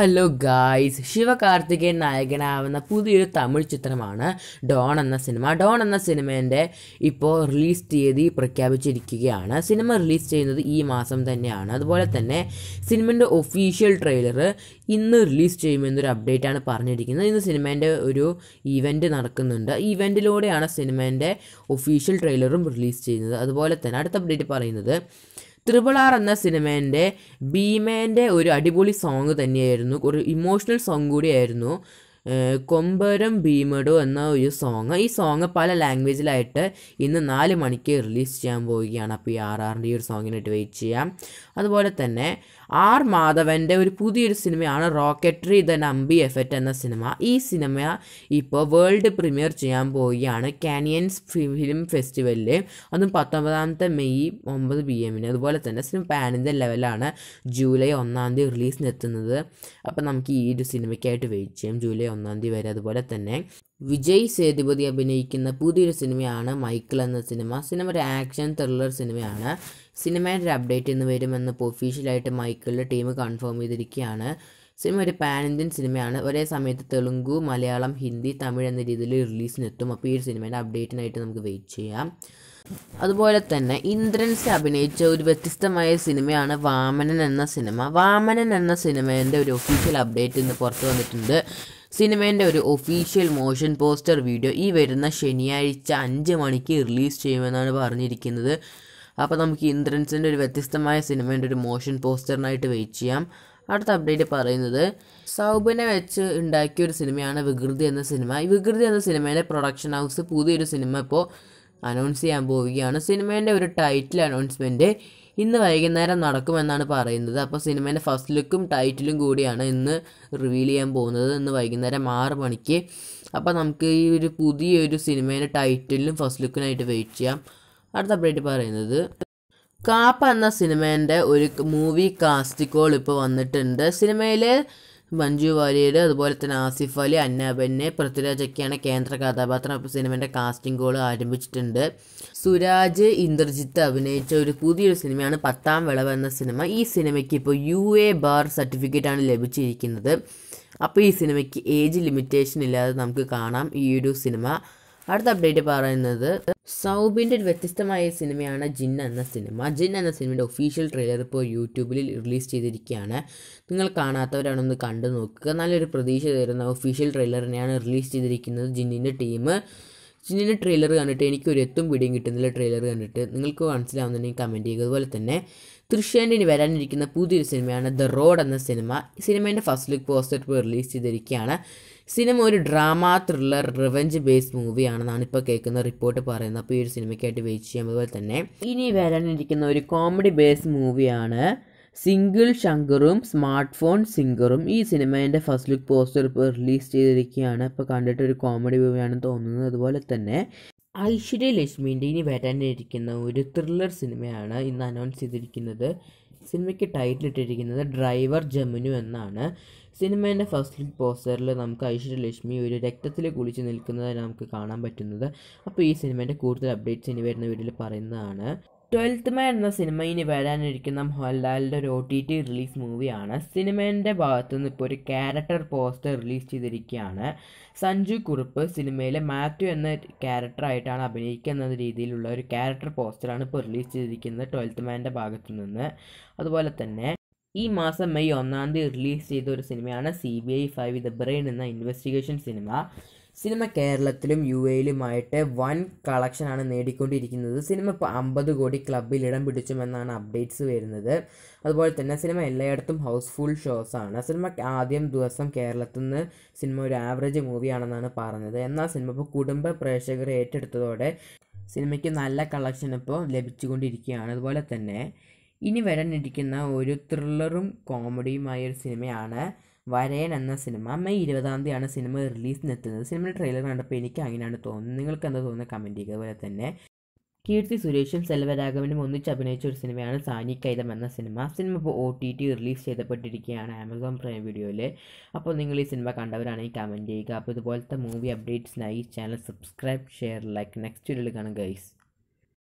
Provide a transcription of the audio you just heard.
hello guys Sivakarthikeyan നായകനാവുന്ന പുതിയൊരു തമിഴ് ചിത്രമാണ് Don എന്ന സിനിമ ഡോൺ എന്ന സിനിമേൻ്റെ ഇപ്പോൾ റിലീസ് തീയതി പ്രഖ്യാപിച്ചിരിക്കുകയാണ് സിനിമ റിലീസ് ചെയ്യുന്നത് ഈ മാസം തന്നെയാണ് അതുപോലെ തന്നെ സിനിമേൻ്റെ ഒഫീഷ്യൽ ട്രെയിലർ ഇന്ന് റിലീസ് ചെയ്യുമെന്നൊരു അപ്ഡേറ്റ് ആണ് പറഞ്ഞിരിക്കുന്നത് ഇന്ന് സിനിമേൻ്റെ ഒരു ഇവൻറ്റ് നടക്കുന്നുണ്ട് ഈ ഇവൻറ്റിലൂടെയാണ് സിനിമേൻ്റെ ഒഫീഷ്യൽ ട്രെയിലറും റിലീസ് ചെയ്യുന്നത് അതുപോലെ തന്നെ അടുത്ത അപ്ഡേറ്റ് പറയുന്നത് ത്രിപിൾ ആർ എന്ന സിനിമേൻ്റെ ഭീമേൻ്റെ ഒരു അടിപൊളി സോങ് തന്നെയായിരുന്നു ഒരു ഇമോഷണൽ സോങ് കൂടിയായിരുന്നു ഏഹ് കൊമ്പരം ഭീമഡോ എന്ന ഒരു സോങ് ഈ സോങ് പല ലാംഗ്വേജിലായിട്ട് ഇന്ന് നാല് മണിക്ക് റിലീസ് ചെയ്യാൻ പോവുകയാണ് അപ്പോൾ ഈ ആർ ആറിൻ്റെ ഈ ഒരു സോങ്ങിനായിട്ട് വെയിറ്റ് ചെയ്യാം അതുപോലെ തന്നെ ആർ മാധവൻ്റെ ഒരു പുതിയൊരു സിനിമയാണ് റോക്കറ്ററി ദ നമ്പി എഫക്റ്റ് എന്ന സിനിമ ഈ സിനിമ ഇപ്പോൾ വേൾഡ് പ്രീമിയർ ചെയ്യാൻ പോവുകയാണ് കാനിയൻസ് ഫിലിം ഫെസ്റ്റിവലിൽ അതും പത്തൊമ്പതാമത്തെ മെയ് ഒമ്പത് പി എമ്മിന് അതുപോലെ തന്നെ സിനിമ പാൻ ഇന്ത്യൻ ലെവലാണ് ജൂലൈ ഒന്നാം തീയതി റിലീസിന് എത്തുന്നത് അപ്പോൾ നമുക്ക് ഈ ഒരു സിനിമയ്ക്കായിട്ട് വെയിറ്റ് ചെയ്യാം ജൂലൈ ഒന്നാം തീയതി വരെ അതുപോലെ തന്നെ വിജയ് സേതുപതി അഭിനയിക്കുന്ന പുതിയൊരു സിനിമയാണ് മൈക്കിൾ എന്ന സിനിമ സിനിമ ഒരു ആക്ഷൻ ത്രില്ലർ സിനിമയാണ് സിനിമയുടെ ഒരു അപ്ഡേറ്റ് ഇന്ന് വരുമെന്ന് ഇപ്പോൾ ഒഫീഷ്യലായിട്ട് മൈക്കിളിൻ്റെ ടീം കൺഫേം ചെയ്തിരിക്കുകയാണ് സിനിമ ഒരു പാൻ ഇന്ത്യൻ സിനിമയാണ് ഒരേ സമയത്ത് തെലുങ്കു മലയാളം ഹിന്ദി തമിഴ് എന്ന രീതിയിൽ റിലീസിനെത്തും അപ്പോൾ ഈ ഒരു സിനിമേൻ്റെ അപ്ഡേറ്റിനായിട്ട് നമുക്ക് വെയിറ്റ് ചെയ്യാം അതുപോലെ തന്നെ ഇന്ദ്രൻസ് അഭിനയിച്ച ഒരു വ്യത്യസ്തമായ സിനിമയാണ് വാമനൻ എന്ന സിനിമ വാമനൻ എന്ന സിനിമേൻ്റെ ഒരു ഒഫീഷ്യൽ അപ്ഡേറ്റ് ഇന്ന് പുറത്തു വന്നിട്ടുണ്ട് സിനിമേൻ്റെ ഒരു ഒഫീഷ്യൽ മോഷൻ പോസ്റ്റർ വീഡിയോ ഈ വരുന്ന ശനിയാഴ്ച അഞ്ച് മണിക്ക് റിലീസ് ചെയ്യുമെന്നാണ് പറഞ്ഞിരിക്കുന്നത് അപ്പോൾ നമുക്ക് ഇന്ദ്രൻസിൻ്റെ ഒരു വ്യത്യസ്തമായ സിനിമേൻ്റെ ഒരു മോഷൻ പോസ്റ്ററിനായിട്ട് വെയിറ്റ് ചെയ്യാം അടുത്ത അപ്ഡേറ്റ് പറയുന്നത് സൗബിനെ വെച്ച് ഉണ്ടാക്കിയ ഒരു സിനിമയാണ് വികൃതി എന്ന സിനിമ ഈ വികൃതി എന്ന സിനിമേൻ്റെ പ്രൊഡക്ഷൻ ഹൗസ് പുതിയൊരു സിനിമ ഇപ്പോൾ അനൗൺസ് ചെയ്യാൻ പോവുകയാണ് സിനിമേൻ്റെ ഒരു ടൈറ്റിൽ അനൗൺസ്മെൻറ്റ് ഇന്ന് വൈകുന്നേരം നടക്കുമെന്നാണ് പറയുന്നത് അപ്പോൾ സിനിമേൻ്റെ ഫസ്റ്റ് ലുക്കും ടൈറ്റിലും കൂടിയാണ് ഇന്ന് റിവീൽ ചെയ്യാൻ പോകുന്നത് ഇന്ന് വൈകുന്നേരം ആറ് മണിക്ക് അപ്പോൾ നമുക്ക് ഈ ഒരു പുതിയൊരു സിനിമേൻ്റെ ടൈറ്റിലും ഫസ്റ്റ് ലുക്കിനായിട്ട് വെയിറ്റ് ചെയ്യാം അടുത്ത അപ്ഡേറ്റ് പറയുന്നത് കാപ്പ എന്ന സിനിമേൻ്റെ ഒരു മൂവി കാസ്റ്റ് കോൾ ഇപ്പോൾ വന്നിട്ടുണ്ട് സിനിമയിൽ മഞ്ജു വാര്യർ അതുപോലെ തന്നെ ആസിഫ് അലി അന്നാബന്നെ പൃഥ്വിരാജൊക്കെയാണ് കേന്ദ്ര കഥാപാത്രം അപ്പോൾ സിനിമേൻ്റെ കാസ്റ്റിംഗ് കോൾ ആരംഭിച്ചിട്ടുണ്ട് സുരാജ് ഇന്ദ്രജിത്ത് അഭിനയിച്ച ഒരു പുതിയൊരു സിനിമയാണ് പത്താം വിളവ് എന്ന സിനിമ ഈ സിനിമയ്ക്ക് ഇപ്പോൾ യു എ ബാർ സർട്ടിഫിക്കറ്റ് ആണ് ലഭിച്ചിരിക്കുന്നത് അപ്പോൾ ഈ സിനിമയ്ക്ക് ഏജ് ലിമിറ്റേഷൻ ഇല്ലാതെ നമുക്ക് കാണാം ഈ ഒരു സിനിമ അടുത്ത അപ്ഡേറ്റ് പറയുന്നത് സൗബിൻ്റെ ഒരു വ്യത്യസ്തമായ സിനിമയാണ് ജിൻ എന്ന സിനിമ ജിൻ എന്ന സിനിമയുടെ ഒഫീഷ്യൽ ട്രെയിലർ ഇപ്പോൾ യൂട്യൂബിൽ റിലീസ് ചെയ്തിരിക്കുകയാണ് നിങ്ങൾ കാണാത്തവരാണൊന്ന് കണ്ടു നോക്കുക നല്ലൊരു പ്രതീക്ഷ തരുന്ന ഒഫീഷ്യൽ ട്രെയിലറിനെയാണ് റിലീസ് ചെയ്തിരിക്കുന്നത് ജിന്നിൻ്റെ ടീം ജിന്നിൻ്റെ ട്രെയിലർ കണ്ടിട്ട് എനിക്കൊരു എത്തും പിടിയും കിട്ടുന്നില്ല ട്രെയിലർ കണ്ടിട്ട് നിങ്ങൾക്ക് മനസ്സിലാവുന്നുണ്ടെങ്കിൽ കമൻറ്റ് ചെയ്യുക അതുപോലെ തന്നെ തൃശ്ശേൻ്റെ ഇനി വരാനിരിക്കുന്ന പുതിയൊരു സിനിമയാണ് ദ റോഡ് എന്ന സിനിമ സിനിമേൻ്റെ ഫസ്റ്റ് ലുക്ക് പോസ്റ്റർ ഇപ്പോൾ റിലീസ് ചെയ്തിരിക്കുകയാണ് സിനിമ ഒരു ഡ്രാമ ത്രില്ലർ റിവഞ്ച് ബേസ്ഡ് മൂവിയാണെന്നാണ് ഇപ്പോൾ കേൾക്കുന്ന റിപ്പോർട്ട് പറയുന്നത് അപ്പോൾ ഈ ഒരു സിനിമയ്ക്കായിട്ട് വെയിറ്റ് ചെയ്യാം അതുപോലെ തന്നെ ഇനി വരാനിരിക്കുന്ന ഒരു കോമഡി ബേസ്ഡ് മൂവിയാണ് സിംഗിൾ ശങ്കറും സ്മാർട്ട് ഫോൺ സിംഗറും ഈ സിനിമേൻ്റെ ഫസ്റ്റ് ലുക്ക് പോസ്റ്റർ ഇപ്പോൾ റിലീസ് ചെയ്തിരിക്കുകയാണ് ഇപ്പോൾ കണ്ടിട്ട് ഒരു കോമഡി മൂവിയാണെന്ന് തോന്നുന്നത് അതുപോലെ തന്നെ ഐശ്വര്യ ലക്ഷ്മിൻ്റെ ഇനി വരാനിരിക്കുന്ന ഒരു ത്രില്ലർ സിനിമയാണ് ഇന്ന് അനൗൺസ് ചെയ്തിരിക്കുന്നത് സിനിമയ്ക്ക് ടൈറ്റിൽ ഇട്ടിരിക്കുന്നത് ഡ്രൈവർ ജമുനു എന്നാണ് സിനിമേൻ്റെ ഫസ്റ്റ് ലുക്ക് പോസ്റ്ററിൽ നമുക്ക് ഐശ്വര്യലക്ഷ്മി ഒരു രക്തത്തിൽ കുളിച്ച് നിൽക്കുന്നതായി നമുക്ക് കാണാൻ പറ്റുന്നത് അപ്പോൾ ഈ സിനിമേൻ്റെ കൂടുതൽ അപ്ഡേറ്റ്സ് ഇനി വരുന്ന വീഡിയോയിൽ പറയുന്നതാണ് ട്വൽത്ത് മാൻ എന്ന സിനിമ ഇനി വരാനിരിക്കുന്ന മോഹൻലാലിൻ്റെ ഒരു ഒ ടി ടി റിലീസ് മൂവിയാണ് സിനിമേൻ്റെ ഭാഗത്തു നിന്ന് ഇപ്പോൾ ഒരു ക്യാരക്ടർ പോസ്റ്റർ റിലീസ് ചെയ്തിരിക്കുകയാണ് സഞ്ജു കുറുപ്പ് സിനിമയിലെ മാത്യു എന്ന ക്യാരക്ടറായിട്ടാണ് അഭിനയിക്കുന്ന രീതിയിലുള്ള ഒരു ക്യാരക്ടർ പോസ്റ്ററാണ് ഇപ്പോൾ റിലീസ് ചെയ്തിരിക്കുന്നത് ട്വൽത്ത് മാൻ്റെ ഭാഗത്തു നിന്ന് അതുപോലെ തന്നെ ഈ മാസം മെയ് ഒന്നാം തീയതി റിലീസ് ചെയ്ത ഒരു സിനിമയാണ് C B I five the brain എന്ന ഇൻവെസ്റ്റിഗേഷൻ സിനിമ സിനിമ കേരളത്തിലും യു എയിലുമായിട്ട് വൻ കളക്ഷനാണ് നേടിക്കൊണ്ടിരിക്കുന്നത് സിനിമ ഇപ്പോൾ അമ്പത് കോടി ക്ലബിൽ ഇടം പിടിച്ചുമെന്നാണ് അപ്ഡേറ്റ്സ് വരുന്നത് അതുപോലെ തന്നെ സിനിമ എല്ലായിടത്തും ഹൗസ്ഫുൾ ഷോസ് ആണ് സിനിമ ആദ്യം ദിവസം കേരളത്തിൽ നിന്ന് സിനിമ ഒരു ആവറേജ് മൂവിയാണെന്നാണ് പറഞ്ഞത് എന്നാൽ സിനിമ ഇപ്പോൾ കുടുംബ പ്രേക്ഷകർ ഏറ്റെടുത്തതോടെ സിനിമയ്ക്ക് നല്ല കളക്ഷൻ ഇപ്പോൾ ലഭിച്ചുകൊണ്ടിരിക്കുകയാണ് അതുപോലെ തന്നെ ഇനി വരാനിരിക്കുന്ന ഒരു ത്രില്ലറും കോമഡിയുമായ ഒരു സിനിമയാണ് വരയൻ എന്ന സിനിമ മെയ് ഇരുപതാം തീയതിയാണ് സിനിമ റിലീസിനെത്തുന്നത് സിനിമയുടെ ട്രെയിലർ കണ്ടപ്പോൾ എനിക്ക് അങ്ങനെയാണ് തോന്നുന്നത് നിങ്ങൾക്ക് എന്താ തോന്നുന്നത് കമൻറ്റ് ചെയ്യുക അതുപോലെ തന്നെ കീർത്തി സുരേഷും സെൽവരാഘവനും ഒന്നിച്ച് അഭിനയിച്ച ഒരു സിനിമയാണ് സാനി കൈതം എന്ന സിനിമ സിനിമ ഇപ്പോൾ ഒ ടി ടി റിലീസ് ചെയ്തപ്പെട്ടിരിക്കുകയാണ് ആമസോൺ പ്രൈം വീഡിയോയിൽ അപ്പോൾ നിങ്ങൾ ഈ സിനിമ കണ്ടവരാണെങ്കിൽ കമൻറ്റ് ചെയ്യുക അപ്പോൾ ഇതുപോലത്തെ മൂവി അപ്ഡേറ്റ്സിനായി channel subscribe share like next വീഡിയോയിൽ കാണും ഗൈസ്